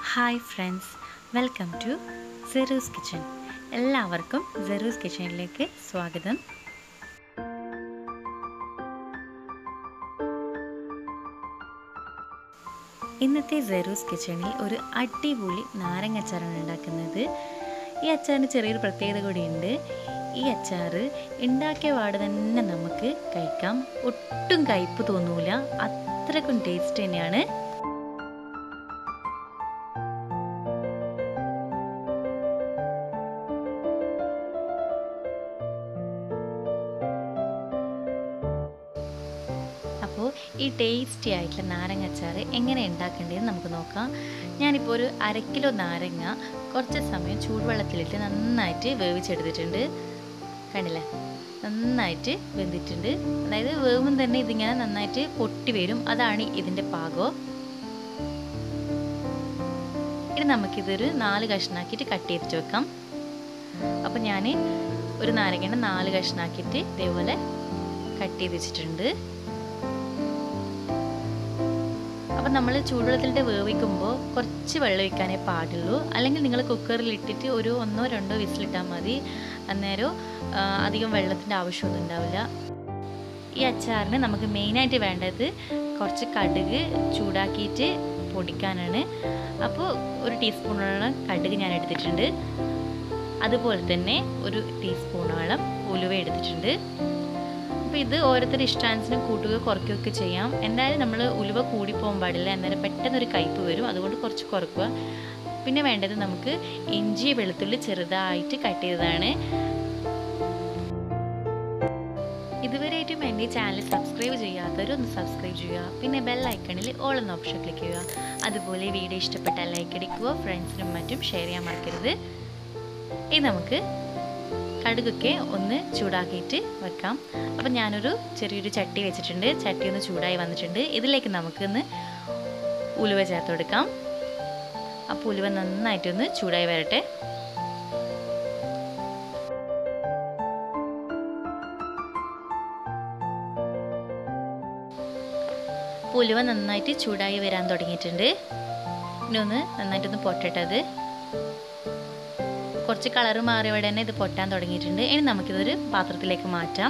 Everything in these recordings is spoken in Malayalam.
ഹായ് ഫ്രണ്ട്സ് വെൽക്കം ടു സെറൂസ് കിച്ചൺ എല്ലാവർക്കും സെറൂസ് കിച്ചണിലേക്ക് സ്വാഗതം ഇന്നത്തെ സെറൂസ് കിച്ചണിൽ ഒരു അടിപൊളി നാരങ്ങ അച്ചാറാണ് ഉണ്ടാക്കുന്നത് ഈ അച്ചാറിന് ചെറിയൊരു പ്രത്യേകത കൂടിയുണ്ട് ഈ അച്ചാർ ഉണ്ടാക്കിയ പാട് തന്നെ നമുക്ക് കഴിക്കാം ഒട്ടും കയ്പ്പ് തോന്നൂല അത്രക്കും ടേസ്റ്റ് തന്നെയാണ് അപ്പോൾ ഈ ടേസ്റ്റി ആയിട്ടുള്ള നാരങ്ങ അച്ചാർ എങ്ങനെ ഉണ്ടാക്കേണ്ടതെന്ന് നമുക്ക് നോക്കാം ഞാനിപ്പോൾ ഒരു അര കിലോ നാരങ്ങ കുറച്ച് സമയം ചൂടുവെള്ളത്തിലിട്ട് നന്നായിട്ട് വേവിച്ചെടുത്തിട്ടുണ്ട് കണ്ടില്ലേ നന്നായിട്ട് വെന്തിട്ടുണ്ട് അതായത് വേവും തന്നെ ഇതിങ്ങനെ നന്നായിട്ട് പൊട്ടി വരും അതാണ് ഇതിൻ്റെ പാകം ഇനി നമുക്കിതൊരു നാല് കഷ്ണാക്കിയിട്ട് കട്ട് ചെയ്തിട്ട് വെക്കാം അപ്പോൾ ഞാൻ ഒരു നാരങ്ങയുടെ നാല് കഷ്ണാക്കിയിട്ട് ഇതേപോലെ കട്ട് ചെയ്ത് വെച്ചിട്ടുണ്ട് അപ്പം നമ്മൾ ചൂടുവെള്ളത്തിലിട്ട് വേവിക്കുമ്പോൾ കുറച്ച് വെള്ളം ഒഴിക്കാനേ പാടുള്ളൂ അല്ലെങ്കിൽ നിങ്ങൾ കുക്കറിൽ ഇട്ടിട്ട് ഒരു ഒന്നോ രണ്ടോ വിസിലിട്ടാൽ മതി അന്നേരം അധികം വെള്ളത്തിൻ്റെ ആവശ്യമൊന്നും ഉണ്ടാവില്ല ഈ അച്ചാറിന് നമുക്ക് മെയിനായിട്ട് വേണ്ടത് കുറച്ച് കടുക് ചൂടാക്കിയിട്ട് പൊടിക്കാനാണ് അപ്പോൾ ഒരു ടീസ്പൂണോളം കടുക് ഞാൻ എടുത്തിട്ടുണ്ട് അതുപോലെ തന്നെ ഒരു ടീസ്പൂണോളം ഉലുവ എടുത്തിട്ടുണ്ട് അപ്പോൾ ഇത് ഓരോരുത്തരുടെ ഇഷ്ടാനുസരണം കൂട്ടുകയോ കുറയ്ക്കുകയൊക്കെ ചെയ്യാം എന്തായാലും നമ്മൾ ഉലുവ കൂടിപ്പോകാൻ പാടില്ല എന്നാലും പെട്ടെന്നൊരു കയ്പ് വരും അതുകൊണ്ട് കുറച്ച് കുറയ്ക്കുക പിന്നെ വേണ്ടത് നമുക്ക് ഇഞ്ചി വെളുത്തുള്ളി ചെറുതായിട്ട് കട്ട് ചെയ്തതാണ് ഇതുവരെയായിട്ടും എൻ്റെ ചാനൽ സബ്സ്ക്രൈബ് ചെയ്യാത്തവർ ഒന്ന് സബ്സ്ക്രൈബ് ചെയ്യുക പിന്നെ ബെൽ ഐക്കണിൽ ഓൾ എന്ന ഓപ്ഷൻ ക്ലിക്ക് ചെയ്യുക അതുപോലെ വീഡിയോ ഇഷ്ടപ്പെട്ടാൽ ലൈക്ക് അടിക്കുക ഫ്രണ്ട്സിനും മറ്റും ഷെയർ ചെയ്യാൻ മറക്കരുത് ഇനി നമുക്ക് കടുകൊക്കെ ഒന്ന് ചൂടാക്കിയിട്ട് വെക്കാം അപ്പം ഞാനൊരു ചെറിയൊരു ചട്ടി വെച്ചിട്ടുണ്ട് ചട്ടി ഒന്ന് ചൂടായി വന്നിട്ടുണ്ട് ഇതിലേക്ക് നമുക്കൊന്ന് ഉലുവ ചേർത്ത് കൊടുക്കാം അപ്പോൾ ഉലുവ നന്നായിട്ടൊന്ന് ചൂടായി വരട്ടെ ഉലുവ നന്നായിട്ട് ചൂടായി വരാൻ തുടങ്ങിയിട്ടുണ്ട് ഇനി ഒന്ന് നന്നായിട്ടൊന്ന് പൊട്ടട്ടത് കുറച്ച് കളറ് മാറിയവിടെ തന്നെ ഇത് പൊട്ടാൻ തുടങ്ങിയിട്ടുണ്ട് ഇനി നമുക്കിതൊരു പാത്രത്തിലേക്ക് മാറ്റാം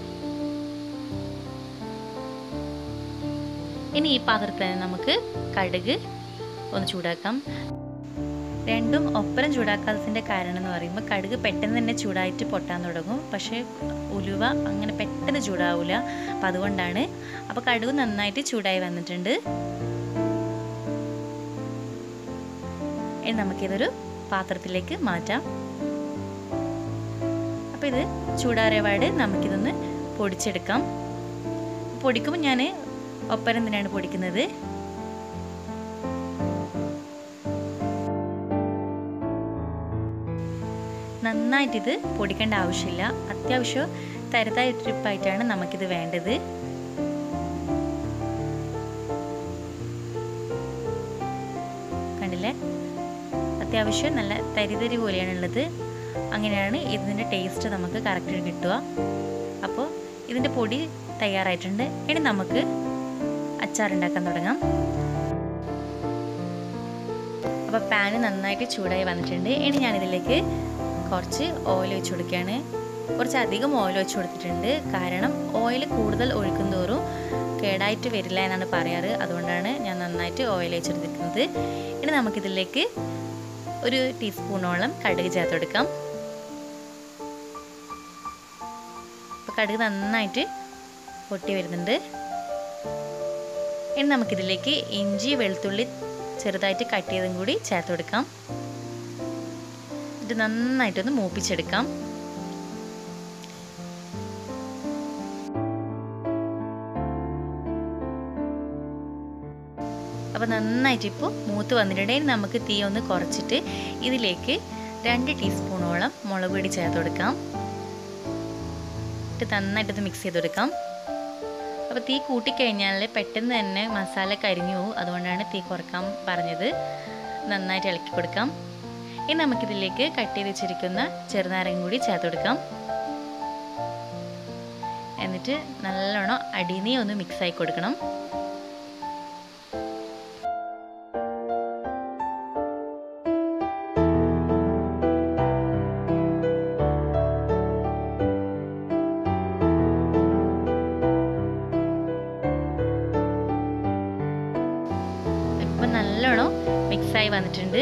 ഇനി ഈ പാത്രത്തിൽ തന്നെ നമുക്ക് കടുക് ഒന്ന് ചൂടാക്കാം രണ്ടും ഒപ്പരം ചൂടാക്കാത്തതിൻ്റെ കാരണം എന്ന് പറയുമ്പോൾ കടുക് പെട്ടെന്ന് തന്നെ ചൂടായിട്ട് പൊട്ടാൻ തുടങ്ങും പക്ഷേ ഉലുവ അങ്ങനെ പെട്ടെന്ന് ചൂടാവില്ല അപ്പം അതുകൊണ്ടാണ് അപ്പോൾ കടുക് നന്നായിട്ട് ചൂടായി വന്നിട്ടുണ്ട് ഇനി നമുക്കിതൊരു പാത്രത്തിലേക്ക് മാറ്റാം അപ്പോൾ ഇത് ചൂടാറിയപാട് നമുക്കിതൊന്ന് പൊടിച്ചെടുക്കാം പൊടിക്കുമ്പോൾ ഞാൻ ഒപ്പരം തന്നെയാണ് പൊടിക്കുന്നത് നന്നായിട്ടിത് പൊടിക്കേണ്ട ആവശ്യമില്ല അത്യാവശ്യം തരുതായ ട്രിപ്പായിട്ടാണ് നമുക്കിത് വേണ്ടത് കണ്ടില്ലേ അത്യാവശ്യം നല്ല തരിതരി പോലെയാണുള്ളത് അങ്ങനെയാണ് ഇതിൻ്റെ ടേസ്റ്റ് നമുക്ക് കറക്റ്റ് കിട്ടുക അപ്പോൾ ഇതിൻ്റെ പൊടി തയ്യാറായിട്ടുണ്ട് ഇനി നമുക്ക് അച്ചാറുണ്ടാക്കാൻ തുടങ്ങാം അപ്പോൾ പാന് നന്നായിട്ട് ചൂടായി വന്നിട്ടുണ്ട് ഇനി ഞാനിതിലേക്ക് കുറച്ച് ഓയിൽ ഒഴിച്ചു കൊടുക്കുകയാണ് കുറച്ച് അധികം ഓയിൽ ഒഴിച്ചു കൊടുത്തിട്ടുണ്ട് കാരണം ഓയിൽ കൂടുതൽ ഒഴിക്കും തോറും കേടായിട്ട് വരില്ല എന്നാണ് പറയാറ് അതുകൊണ്ടാണ് ഞാൻ നന്നായിട്ട് ഓയിൽ ഒഴിച്ചെടുത്തിരിക്കുന്നത് ഇനി നമുക്കിതിലേക്ക് ഒരു ടീസ്പൂണോളം കടുക് ചേർത്ത് കൊടുക്കാം അപ്പോൾ കടുക് നന്നായിട്ട് പൊട്ടി വരുന്നുണ്ട് ഇനി നമുക്കിതിലേക്ക് ഇഞ്ചി വെളുത്തുള്ളി ചെറുതായിട്ട് കട്ട് ചെയ്തും കൂടി ചേർത്ത് കൊടുക്കാം ഇത് നന്നായിട്ടൊന്ന് മൂപ്പിച്ചെടുക്കാം അപ്പോൾ നന്നായിട്ട് ഇപ്പോൾ മൂത്ത് വന്നിട്ടുണ്ടെങ്കിൽ നമുക്ക് തീ ഒന്ന് കുറച്ചിട്ട് ഇതിലേക്ക് രണ്ട് ടീസ്പൂണോളം മുളക് പൊടി ചേർത്ത് കൊടുക്കാം ഇട്ട് നന്നായിട്ടത് മിക്സ് ചെയ്ത് കൊടുക്കാം അപ്പോൾ തീ കൂട്ടിക്കഴിഞ്ഞാൽ പെട്ടെന്ന് തന്നെ മസാല കരിഞ്ഞു പോകും അതുകൊണ്ടാണ് തീ കുറക്കാൻ പറഞ്ഞത് നന്നായിട്ട് ഇളക്കി കൊടുക്കാം ഇനി നമുക്കിതിലേക്ക് കട്ട് ചെയ്ത് വെച്ചിരിക്കുന്ന ചെറുനാരങ്ങ കൂടി ചേർത്ത് കൊടുക്കാം എന്നിട്ട് നല്ലോണം അടിനീ ഒന്ന് മിക്സായി കൊടുക്കണം ചൂടായി വന്നിട്ടുണ്ട്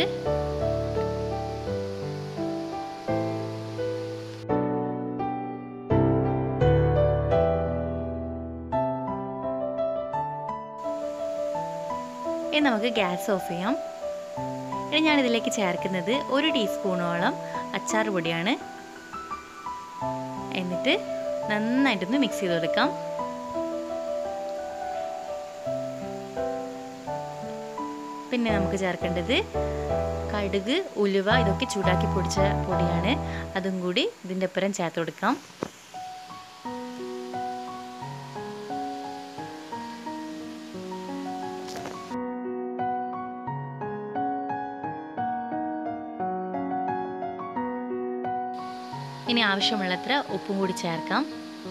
ഇനി നമുക്ക് ഗ്യാസ് ഓഫ് ചെയ്യാം ഇനി ഞാൻ ഇതിലേക്ക് ചേർക്കുന്നത് ഒരു ടീസ്പൂണോളം അച്ചാർ പൊടിയാണ് എന്നിട്ട് നന്നായിട്ടൊന്ന് മിക്സ് ചെയ്ത് കൊടുക്കാം പിന്നെ നമുക്ക് ചേർക്കേണ്ടത് കടുക് ഉലുവ ഇതൊക്കെ ചൂടാക്കി പൊടിച്ച പൊടിയാണ് അതും കൂടി ഇതിൻ്റെ ഒപ്പരം ചേർത്ത് കൊടുക്കാം ഇനി ആവശ്യമുള്ളത്ര ഉപ്പും കൂടി ചേർക്കാം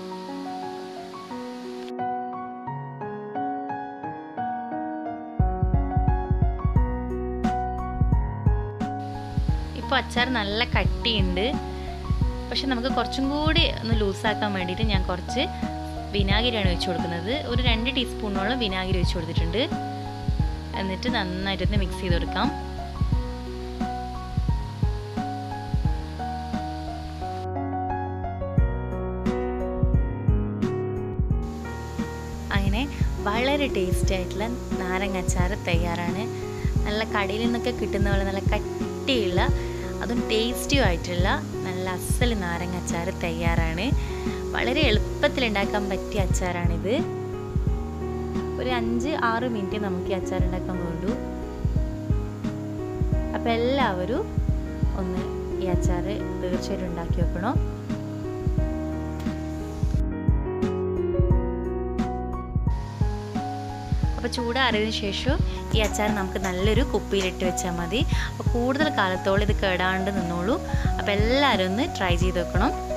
ഇപ്പോൾ അച്ചാർ നല്ല കട്ടിയുണ്ട് പക്ഷെ നമുക്ക് കുറച്ചും കൂടി ഒന്ന് ലൂസാക്കാൻ വേണ്ടിയിട്ട് ഞാൻ കുറച്ച് വിനാഗിരിയാണ് ഒഴിച്ചു കൊടുക്കുന്നത് ഒരു രണ്ട് ടീസ്പൂണോളം വിനാഗിരി ഒഴിച്ചു കൊടുത്തിട്ടുണ്ട് എന്നിട്ട് നന്നായിട്ടൊന്ന് മിക്സ് ചെയ്ത് കൊടുക്കാം അങ്ങനെ വളരെ ടേസ്റ്റി ആയിട്ടുള്ള നാരങ്ങ അച്ചാർ തയ്യാറാണ് നല്ല കടയിൽ നിന്നൊക്കെ കിട്ടുന്ന പോലെ നല്ല കട്ടിയുള്ള അതും ടേസ്റ്റിയും ആയിട്ടുള്ള നല്ല അസൽ നാരങ്ങ അച്ചാർ തയ്യാറാണ് വളരെ എളുപ്പത്തിൽ ഉണ്ടാക്കാൻ പറ്റിയ അച്ചാറാണിത് ഒരു അഞ്ച് ആറ് മിനിറ്റ് നമുക്ക് ഈ അച്ചാർ ഉണ്ടാക്കാൻ വേണ്ടു അപ്പം എല്ലാവരും ഒന്ന് ഈ അച്ചാർ തീർച്ചയായിട്ടും ഉണ്ടാക്കി വെക്കണം അപ്പോൾ ചൂടാറിയതിന് ശേഷം ഈ അച്ചാർ നമുക്ക് നല്ലൊരു കുപ്പിയിലിട്ട് വെച്ചാൽ മതി അപ്പോൾ കൂടുതൽ കാലത്തോളം ഇത് കേടാണ്ട് നിന്നോളൂ അപ്പോൾ എല്ലാവരും ഒന്ന് ട്രൈ ചെയ്ത് വെക്കണം